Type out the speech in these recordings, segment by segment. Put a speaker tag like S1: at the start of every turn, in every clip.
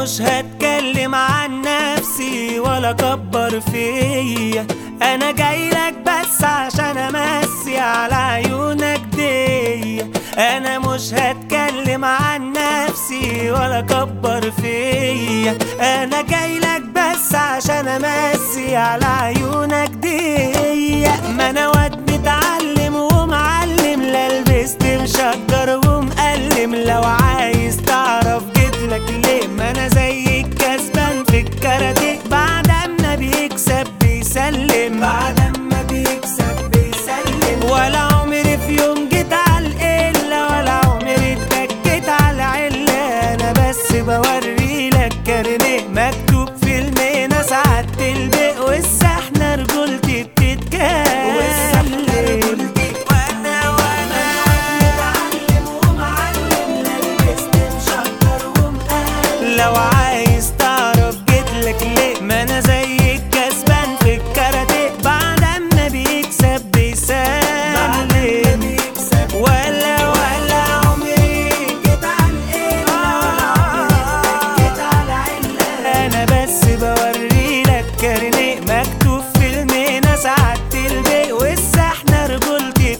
S1: مش هتكلم عن نفسي ولا اكبر فيا انا جايلك بس عشان امسي على عيونك دي انا مش هتكلم عن نفسي ولا اكبر فيا انا جايلك بس عشان امسي على عيونك دي ما انا واد متعلم ومعلم لا لبست مشجر ومقلم لو عايز تعرف جيتلك ليه ما انا زيك كسبان في الكاراتيه بعد اما بيكسب بيسلم بعد اما بيكسب بيسلم ولا عمري في يوم جيت على القلة ولا عمري اتكيت على علة انا بس بوري لك كارنيه مكتوب في المينا ساعات البق والسحنة رجولتي بتتكلم وانا وانا متعلم ومعلم لا لبست مشكر ومقلب لو عايز تعرف جيتلك ليه ما انا زيك كسبان في الكاراتيه بعد اما بيكسب بيسلم ولا ولا عمري جيت على القلة ولا عمري جيت على علة انا بس بوري لك كارنيه مكتوب في المينا ساعات البيق والسحنة رجولتي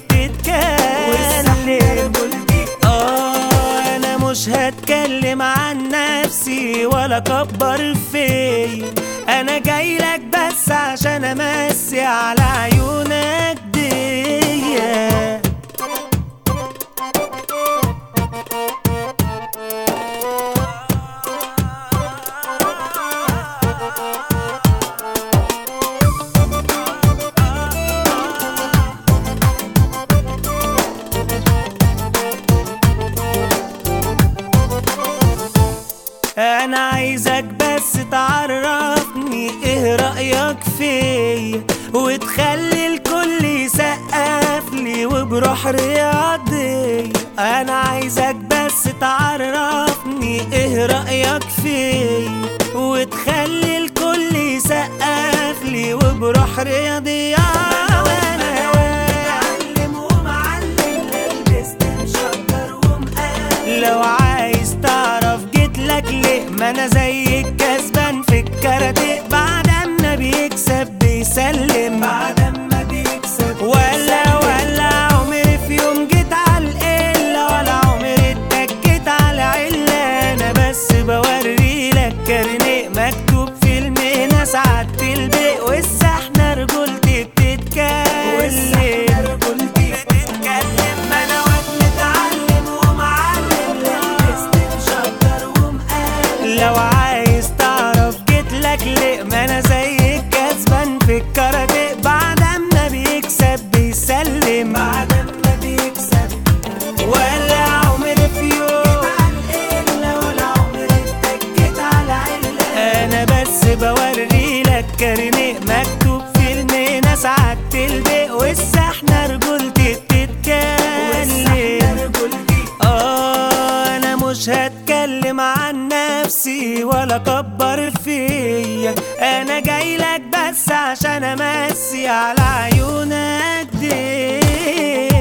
S1: بتتكلم اه انا مش هتكلم عن نفسي ولا اكبر فيا انا جايلك بس عشان امسي على عيونك دي انا عايزك بس تعرفني ايه رأيك فيا وتخلي الكل يسقف لي وبروح رياضي انا عايزك بس تعرفني ايه رأيك فيا وتخلي الكل يسقف لي وبروح رياضي وانا متعلم ومعلم لبست مشجر ومقلب لو عايز تعرف جيتلك ليه ما انا زيك كسبان في الكاراتيه بعد اما بيكسب بيسلم بعد اما بيكسب ولا ولا عمري في يوم جيت على القلة ولا عمري اتكيت على علة انا بس بوري لك كارنيه مكتوب في المهنة ساعات البيق والسحنة رجولتي بتتكلم بتتكلم ما انا واد متعلم ومعلم لبست مشجر ومقلب لو عايز تعرف جيتلك ليه ما انا زيك كسبان في الكاراتيه بعد اما بيكسب بيسلم بعد اما بيكسب ولا عمري في يوم ولا عمري اتكيت على علة انا بس بوري لك كارنيه مكتوب في المينا ساعات البيق والسحنة رجولتي بتتكلم اه انا مش هتكلم عن نفسي ولا اكبر فيا انا جايلك بس عشان امسي على عيونك دي